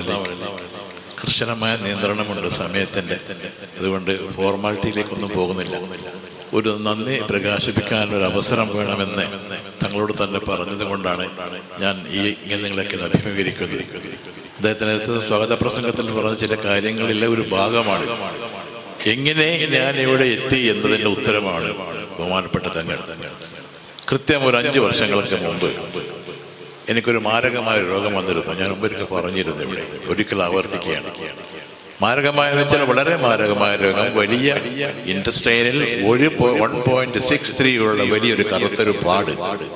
കർശനമായ നിയന്ത്രണമുണ്ട് സമയത്തിന്റെ അതുകൊണ്ട് ഫോർമാലിറ്റിയിലേക്കൊന്നും പോകുന്നില്ല ഒരു നന്ദി പ്രകാശിപ്പിക്കാൻ ഒരു അവസരം വേണമെന്ന് തങ്ങളോട് തന്നെ പറഞ്ഞത് കൊണ്ടാണ് ഞാൻ ഈ ഇങ്ങനെ നിങ്ങളൊക്കെ ഇത് അഭിമുഖീകരിക്കുന്നത് അദ്ദേഹത്തിന് അടുത്ത സ്വാഗത പ്രസംഗത്തിൽ പറഞ്ഞ ചില കാര്യങ്ങളിലെ ഒരു ഭാഗമാണ് എങ്ങനെ ഞാൻ ഇവിടെ എത്തി എന്നതിന്റെ ഉത്തരമാണ് ബഹുമാനപ്പെട്ട തങ്ങൾ കൃത്യം ഒരു അഞ്ച് വർഷങ്ങൾക്ക് മുമ്പ് എനിക്കൊരു മാരകമായ ഒരു രോഗം വന്നിരുന്നു ഞാൻ മുമ്പൊരിക്കൽ പറഞ്ഞിരുന്നു ഇവിടെ ഒരിക്കൽ ആവർത്തിക്കുകയാണ് മാരകമായ എന്ന് വെച്ചാൽ വളരെ മാരകമായ രോഗം വലിയ ഇൻഡസ്ട്രൈനിൽ ഒരു വൺ പോയിന്റ് സിക്സ് ത്രീ ഉള്ള വലിയൊരു കറുത്തൊരു പാട്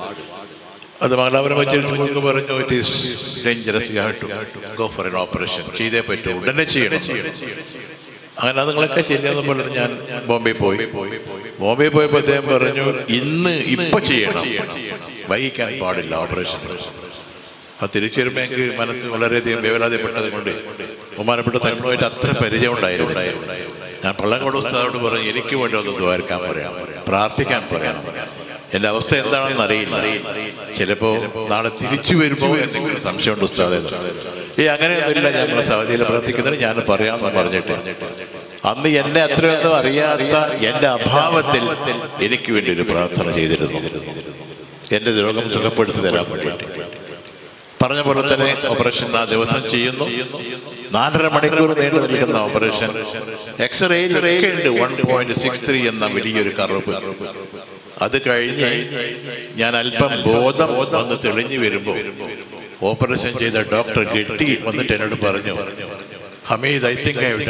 അത് മംഗലാപുരം വെച്ച് പറഞ്ഞു it is dangerous you have to go for an operation ചെയ്തേ പറ്റൂ ഉടനെ ചെയ്യണം അങ്ങനെ അതുങ്ങളൊക്കെ ചെയ്യാന്ന് പറഞ്ഞത് ഞാൻ ബോംബെ പോയി ബോംബെ പോയപ്പോൾ അദ്ദേഹം പറഞ്ഞു ഇന്ന് ഇപ്പൊ ചെയ്യണം വൈകിക്കാൻ പാടില്ല ഓപ്പറേഷൻ ആ തിരിച്ചു വരുമ്പോൾ എനിക്ക് മനസ്സ് വളരെയധികം വേവലാതിപ്പെട്ടത് കൊണ്ട് ബഹുമാനപ്പെട്ട തങ്ങളുമായിട്ട് അത്ര പരിചയം ഉണ്ടായിരുന്നു ഞാൻ പള്ളങ്കോട് ഉസ്താദോട് പറഞ്ഞു എനിക്ക് വേണ്ടി ഒന്ന് ദ്വാരക്കാൻ പറയാം പ്രാർത്ഥിക്കാൻ പറയണം എന്റെ അവസ്ഥ എന്താണെന്ന് അറിയില്ല ചിലപ്പോ നാളെ തിരിച്ചു വരുമ്പോൾ എന്തെങ്കിലും സംശയമുണ്ട് ഉസ്താദെ ഈ അങ്ങനെയൊന്നുമില്ല ഞങ്ങൾ സൗദിയിൽ പ്രവർത്തിക്കുന്നത് ഞാൻ പറയാമെന്ന് പറഞ്ഞിട്ട് അന്ന് എന്നെ അത്രയൊന്നും അറിയാത്ത എന്റെ അഭാവത്തിൽ എനിക്ക് വേണ്ടി ഒരു പ്രാർത്ഥന ചെയ്തിരുന്നു എന്റെ രോഗം സുഖപ്പെടുത്തി തരാൻ വേണ്ടിയിട്ട് പറഞ്ഞ പോലെ തന്നെ ഓപ്പറേഷൻ ആ ദിവസം ചെയ്യുന്നു നാലര മണിക്കൂർ നീണ്ടു നിൽക്കുന്ന ഓപ്പറേഷൻ എക്സ്റേയിൽ ഉണ്ട് വൺ പോയിന്റ് സിക്സ് ത്രീ എന്ന വലിയൊരു കറുപ്പ് അത് കഴിഞ്ഞ് ഞാൻ അല്പം ബോധം വന്ന് തെളിഞ്ഞു വരുമ്പോൾ ഓപ്പറേഷൻ ചെയ്ത ഡോക്ടർ ഗെട്ടി വന്നിട്ട് എന്നോട് പറഞ്ഞു Hameed I think I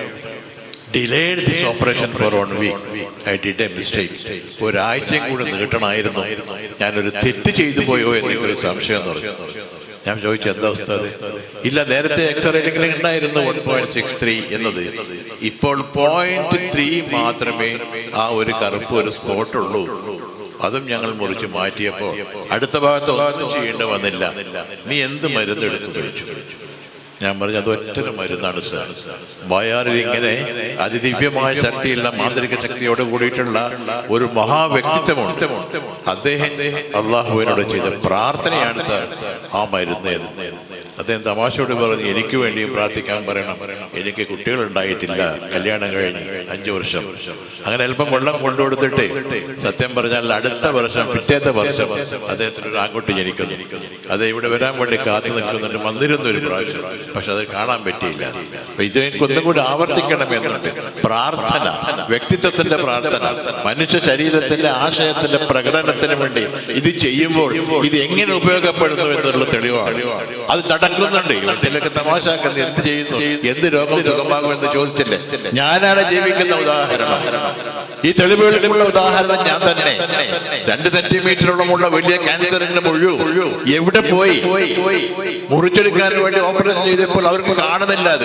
delayed this operation for one week I did a mistake ഒരാഴ്ചയും കൂടെ നീട്ടണമായിരുന്നു ഞാനൊരു തെറ്റ് ചെയ്തു പോയോ എന്നൊരു സംശയം എന്ന് പറഞ്ഞു ഞാൻ ചോദിച്ചു എന്താ ഉസ്താദ് ഇല്ല നേരത്തെ എക്സ്റേയിലെങ്കിലും ഉണ്ടായിരുന്നു വൺ പോയിന്റ് സിക്സ് ത്രീ എന്നത് ഇപ്പോൾ പോയിന്റ് ത്രീ മാത്രമേ ആ ഒരു കറുപ്പ് ഒരു സ്പോട്ട് ഉള്ളൂ അതും ഞങ്ങൾ മുറിച്ച് മാറ്റിയപ്പോ അടുത്ത ഭാഗത്ത് ഒന്നും ചെയ്യേണ്ട വന്നില്ല നീ എന്ത് മരുന്ന് എടുത്തു കഴിച്ചു ഞാൻ പറഞ്ഞു അത് ഒറ്റൊരു മരുന്നാണ് സാർ വയാറിൽ ഇങ്ങനെ അതിദിവ്യമായ ശക്തിയുള്ള മാന്ത്രിക ശക്തിയോട് കൂടിയിട്ടുള്ള ഒരു മഹാവ്യക്തിത്വമുണ്ട് അദ്ദേഹം അള്ളാഹുവിനോട് ചെയ്ത പ്രാർത്ഥനയാണ് സാർ ആ മരുന്ന് എന്ന് അദ്ദേഹം തമാശയോട് പറഞ്ഞു എനിക്ക് വേണ്ടിയും പ്രാർത്ഥിക്കാൻ പറയണം എനിക്ക് കുട്ടികൾ ഉണ്ടായിട്ടില്ല കല്യാണം കഴിഞ്ഞ് അഞ്ചു വർഷം അങ്ങനെ അല്പം വെള്ളം കൊണ്ടുകൊടുത്തിട്ട് സത്യം പറഞ്ഞാൽ അടുത്ത വർഷം പിറ്റേത്തെ വർഷം അദ്ദേഹത്തിന് ഒരു ആൺകുട്ടി ജനിക്കുന്നു അത് ഇവിടെ വരാൻ വേണ്ടി കാത്തു നിൽക്കുന്നുണ്ട് വന്നിരുന്നു ഒരു പ്രാവശ്യം പക്ഷെ അത് കാണാൻ പറ്റിയില്ല അപ്പൊ ഇത് എനിക്ക് ഒന്നും കൂടി ആവർത്തിക്കണമെന്നുണ്ട് പ്രാർത്ഥന വ്യക്തിത്വത്തിന്റെ പ്രാർത്ഥന മനുഷ്യ ശരീരത്തിന്റെ ആശയത്തിന്റെ പ്രകടനത്തിന് വേണ്ടി ഇത് ചെയ്യുമ്പോൾ ഇത് എങ്ങനെ ഉപയോഗപ്പെടുന്നു എന്നുള്ള തെളിവാണ് അത് നടക്കുന്നുണ്ട് ഇവത്തിലൊക്കെ തമാശാക്കുന്നത് എന്ത് ചെയ്യുന്നു എന്ത് രോഗം സുഖമാകുമെന്ന് ചോദിച്ചില്ലേ ഞാനാണ് ജീവിക്കുന്ന ഉദാഹരണം ഈ തെളിവുകളിലുള്ള ഉദാഹരണം ഞാൻ തന്നെ രണ്ട് സെന്റിമീറ്ററോളമുള്ള വലിയ ക്യാൻസറിന്റെ മുഴു എവിടെ പോയി മുറിച്ചെടുക്കാൻ വേണ്ടി ഓപ്പറേഷൻ ചെയ്തപ്പോൾ അവർക്ക് കാണുന്നില്ല അത്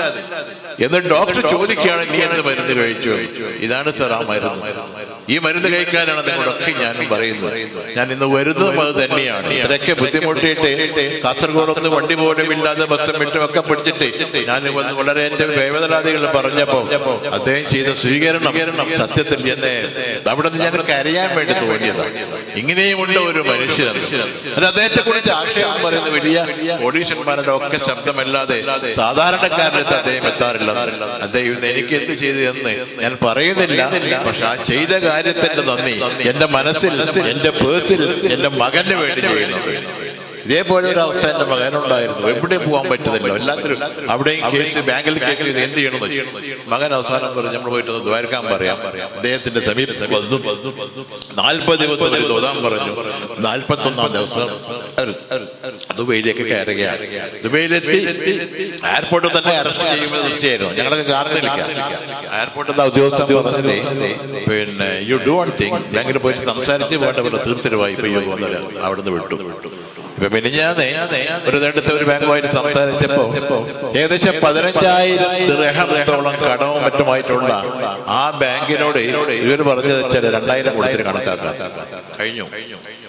എന്ന് ഡോക്ടർ ചോദിക്കുകയാണ് നീ എന്ത് മരുന്ന് കഴിച്ചു ഇതാണ് സാർ ആ മരുന്ന് ഈ മരുന്ന് കഴിക്കാനാണ് നിങ്ങളൊക്കെ ഞാനും പറയുന്നത് ഞാൻ ഇന്ന് വരുന്നതും അത് തന്നെയാണ് ഇത്രയൊക്കെ ബുദ്ധിമുട്ടിയിട്ട് കാസർഗോഡ് ഒന്ന് വണ്ടി പോലും ഇല്ലാതെ ബസ്സും വിട്ടും ഒക്കെ പിടിച്ചിട്ട് ഞാൻ വന്ന് വളരെ എന്റെ വേവതരാദികൾ പറഞ്ഞപ്പോ അദ്ദേഹം ചെയ്ത സ്വീകരണം സത്യത്തിൽ എന്നെ അവിടെ നിന്ന് ഞാൻ കരയാൻ വേണ്ടി തോന്നിയതാണ് ഇങ്ങനെയുമുണ്ട് ഒരു മനുഷ്യൻ അത് അദ്ദേഹത്തെ കുറിച്ച് ആക്ഷേപം പറയുന്ന വലിയ ഓഡീഷന്മാരുടെ ഒക്കെ ശബ്ദമല്ലാതെ സാധാരണക്കാരനടുത്ത് അദ്ദേഹം എത്താറില്ല അദ്ദേഹം ഇന്ന് എനിക്ക് എന്ത് ചെയ്തു എന്ന് ഞാൻ പറയുന്നില്ല പക്ഷെ ആ ചെയ്ത കാര്യത്തിന്റെ നന്ദി എന്റെ മനസ്സിൽ എന്റെ പേഴ്സിൽ എന്റെ മകന് വേണ്ടി ചെയ്യുന്നുണ്ട് ഇതേപോലെ ഒരു അവസ്ഥ എന്റെ മകനുണ്ടായിരുന്നു എവിടെ പോകാൻ പറ്റുന്നില്ല എല്ലാത്തിലും അവിടെയും കേസ് ബാങ്കിൽ കേസ് ചെയ്ത് എന്ത് ചെയ്യണം മകൻ അവസാനം പറഞ്ഞു നമ്മൾ പോയിട്ട് ഒന്ന് ദ്വാരക്കാൻ പറയാം അദ്ദേഹത്തിന്റെ സമീപത്ത് വന്നു നാൽപ്പത് ദിവസം ഒരു തോതാൻ പറഞ്ഞു നാൽപ്പത്തി ഒന്നാം ദിവസം ദുബൈയിലേക്ക് കയറുകയാണ് ദുബൈയിലെത്തി എയർപോർട്ടിൽ തന്നെ അറസ്റ്റ് ചെയ്യുമ്പോൾ തീർച്ചയായിരുന്നു ഞങ്ങളൊക്കെ കാർന്നിരിക്കാം എയർപോർട്ടിൽ ഉദ്യോഗസ്ഥൻ പറഞ്ഞത് പിന്നെ യു ഡു വൺ തിങ് ബാങ്കിൽ പോയിട്ട് സംസാരിച്ച് വേണ്ട പോലെ തീർച്ചയായും ഇപ്പൊ യു അവിടെ നിന്ന് വിട്ടു ഇപ്പൊ മിനിഞ്ഞാന്നേ ഒരു നേട്ടത്തെ ഒരു ബാങ്കുമായിട്ട് സംസാരിച്ചപ്പോ ഏകദേശം പതിനഞ്ചായിരം ദൃഹത്തോളം കടവും മറ്റുമായിട്ടുള്ള ആ ബാങ്കിനോട് ഇവർ പറഞ്ഞത് വെച്ചാൽ രണ്ടായിരം കൊടുത്തിന് കണക്കാക്കാം കഴിഞ്ഞു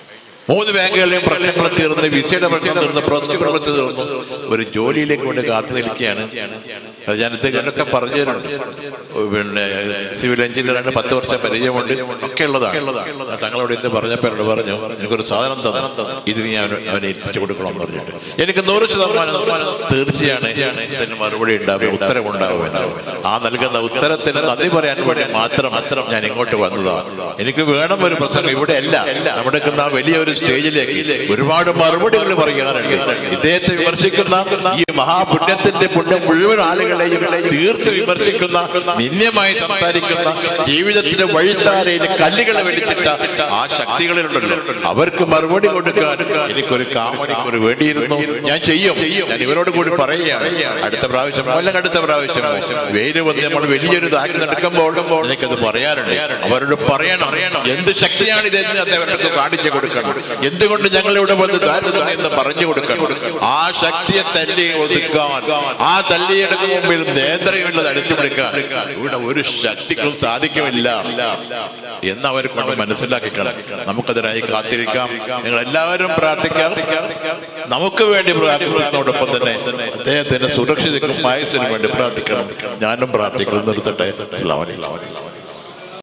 മൂന്ന് ബാങ്കുകളിലെയും പ്രശ്നങ്ങൾ തീർന്ന് വിസയുടെ പ്രശ്നം തീർന്ന് പ്രോസിക്യൂട്ടർ പ്രശ്നം തീർന്നു ഒരു ജോലിയിലേക്ക് കൊണ്ട് കാത്തു നിൽക്കുകയാണ് അത് ഞാനത്തേക്കൊക്കെ പറഞ്ഞു തരുന്നുണ്ട് പിന്നെ സിവിൽ എഞ്ചിനീയറാണ് പത്ത് വർഷം പരിചയമുണ്ട് ഒക്കെ ഉള്ളതാണ് തങ്ങളോട് ഇന്ന് പറഞ്ഞപ്പോൾ എന്നോട് പറഞ്ഞു എനിക്കൊരു സാധനം തന്നെ ഇത് നീ അവന് അവനെ എത്തിച്ചു കൊടുക്കണം എന്ന് പറഞ്ഞിട്ട് എനിക്ക് നൂറ് ശതമാനം തീർച്ചയാണ് ഇതിന് മറുപടി ഉണ്ടാവുക ഉത്തരവുണ്ടാവുക ആ നൽകുന്ന ഉത്തരത്തിന് നന്ദി പറയാൻ വേണ്ടി മാത്രം മാത്രം ഞാൻ ഇങ്ങോട്ട് വന്നതാണ് എനിക്ക് വേണം ഒരു പ്രസംഗം ഇവിടെ അല്ല നമ്മുടെ നിൽക്കുന്ന ആ വലിയൊരു സ്റ്റേജിലേക്ക് ഒരുപാട് മറുപടികൾ പറയാറുണ്ട് ഇദ്ദേഹത്തെ വിമർശിക്കുന്ന ഈ മഹാപുണ്യത്തിന്റെ പുണ്യം മുഴുവൻ ആളുകളെയും തീർത്ത് വിമർശിക്കുന്ന നിന്ദ്യമായി സംസാരിക്കുന്ന ജീവിതത്തിന്റെ വഴിത്താരയിൽ കല്ലുകളെ വെടിച്ചിട്ട ആ ശക്തികളിലുണ്ടല്ലോ അവർക്ക് മറുപടി കൊടുക്കാൻ എനിക്കൊരു കാമണിക്കൂർ വേണ്ടിയിരുന്നു ഞാൻ ചെയ്യും ഞാൻ ഇവരോട് കൂടി പറയുകയാണ് അടുത്ത പ്രാവശ്യം അല്ലെങ്കിൽ അടുത്ത പ്രാവശ്യം വെയില് വന്ന് നമ്മൾ വലിയൊരു ദാരി നടക്കുമ്പോൾ എനിക്കത് പറയാനുണ്ട് അവരോട് പറയണം എന്ത് ശക്തിയാണ് ഇതെന്ന് അദ്ദേഹം കാണിച്ചു കൊടുക്കണം എന്തുകൊണ്ട് ഞങ്ങൾ ഇവിടെ വന്ന് ദാരിദ്ര്യം എന്ന് പറഞ്ഞു കൊടുക്കണം ആ ശക്തിയെ തല്ലി ഒതുക്കാൻ ആ തല്ലിയെടുക്ക് മുമ്പിൽ നേന്ത്രയുള്ളത് അടിച്ചുപിടിക്കാൻ ഇവിടെ ഒരു ശക്തിക്കും സാധിക്കുമില്ല എന്ന് അവർ കൊണ്ട് മനസ്സിലാക്കിക്കണം നമുക്കതിനായി കാത്തിരിക്കാം നിങ്ങൾ എല്ലാവരും പ്രാർത്ഥിക്കാം നമുക്ക് വേണ്ടി പ്രാർത്ഥിക്കുന്നതോടൊപ്പം തന്നെ അദ്ദേഹത്തിന്റെ സുരക്ഷിതക്കും ആയുസിനും വേണ്ടി പ്രാർത്ഥിക്കണം ഞാനും പ്രാർത്ഥിക്കുന്നു നിർത്തട്ടെ അസ്സലാമു അലൈക്കും